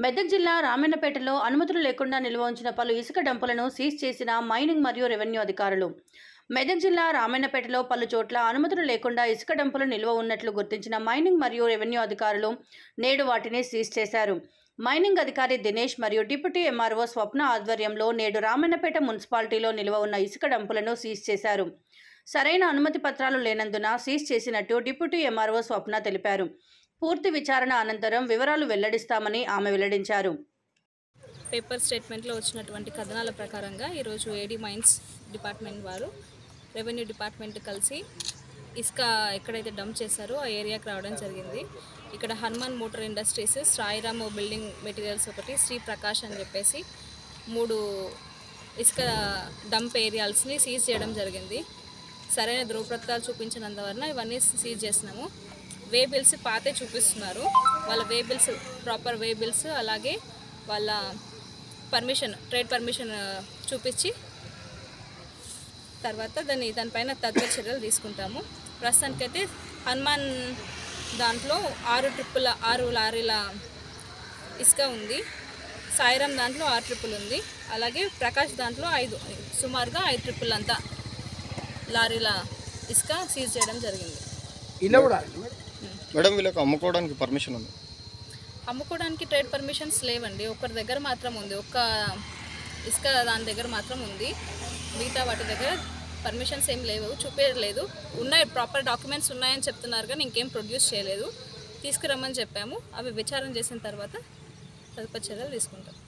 మెదక్ జిల్లా రామన్నపేటలో అనుమతులు లేకుండా నిల్వ ఉంచిన పలు ఇసుక డంపులను సీజ్ చేసిన మైనింగ్ మరియు రెవెన్యూ అధికారులు మెదక్ జిల్లా రామన్నపేటలో పలు చోట్ల అనుమతులు లేకుండా ఇసుక డంపులు నిల్వ ఉన్నట్లు గుర్తించిన మైనింగ్ మరియు రెవెన్యూ అధికారులు నేడు వాటిని సీజ్ చేశారు మైనింగ్ అధికారి దినేష్ మరియు డిప్యూటీ ఎంఆర్ఓ స్వప్న ఆధ్వర్యంలో నేడు రామన్నపేట మున్సిపాలిటీలో నిల్వ ఉన్న ఇసుక డంపులను సీజ్ చేశారు సరైన అనుమతి పత్రాలు లేనందున సీజ్ చేసినట్టు డిప్యూటీ ఎంఆర్ఓ స్వప్న తెలిపారు పూర్తి విచారణ అనంతరం వివరాలు వెల్లడిస్తామని ఆమె వెల్లడించారు పేపర్ స్టేట్మెంట్లో వచ్చినటువంటి కథనాల ప్రకారంగా ఈరోజు ఏడీ మైన్స్ డిపార్ట్మెంట్ వారు రెవెన్యూ డిపార్ట్మెంట్ కలిసి ఇసుక ఎక్కడైతే డంప్ చేశారో ఆ ఏరియాకి రావడం జరిగింది ఇక్కడ Hanuman motor industries Sairam building materials ఒకటి శ్రీ ప్రకాష్ అని చెప్పేసి మూడు ఇసుక డంప్ ఏరియాల్స్ని సీజ్ చేయడం జరిగింది సరైన ధృవపత్రాలు చూపించినందువలన ఇవన్నీ సీజ్ చేసినాము వే బిల్స్ పాతే చూపిస్తున్నారు వాళ్ళ way bills proper way bills అలాగే వాళ్ళ పర్మిషన్ ట్రేడ్ పర్మిషన్ చూపించి తర్వాత దాన్ని దానిపైన తదుపరి చర్యలు తీసుకుంటాము ప్రస్తుతానికైతే హనుమాన్ దాంట్లో ఆరు ట్రిప్పుల ఆరు లారీల ఇసుక ఉంది సాయిరామ్ దాంట్లో ఆరు ట్రిప్పులు ఉంది అలాగే ప్రకాష్ దాంట్లో ఐదు సుమారుగా ఐదు ట్రిప్పులు అంతా లారీల ఇసుక సీజ్ చేయడం జరిగింది ఇలా కూడా మేడం వీళ్ళకి అమ్ముకోవడానికి పర్మిషన్ ఉంది అమ్ముకోవడానికి ట్రేడ్ పర్మిషన్స్ లేవండి ఒకరి దగ్గర మాత్రం ఉంది ఒక్క ఇసుక దాని దగ్గర మాత్రం ఉంది మిగతా వాటి దగ్గర పర్మిషన్స్ ఏం లేవు చూపించలేదు ఉన్నాయి ప్రాపర్ డాక్యుమెంట్స్ ఉన్నాయని చెప్తున్నారు కానీ ఇంకేం ప్రొడ్యూస్ చేయలేదు తీసుకురమ్మని చెప్పాము అవి విచారణ చేసిన తర్వాత తదుపరి చర్యలు తీసుకుంటాం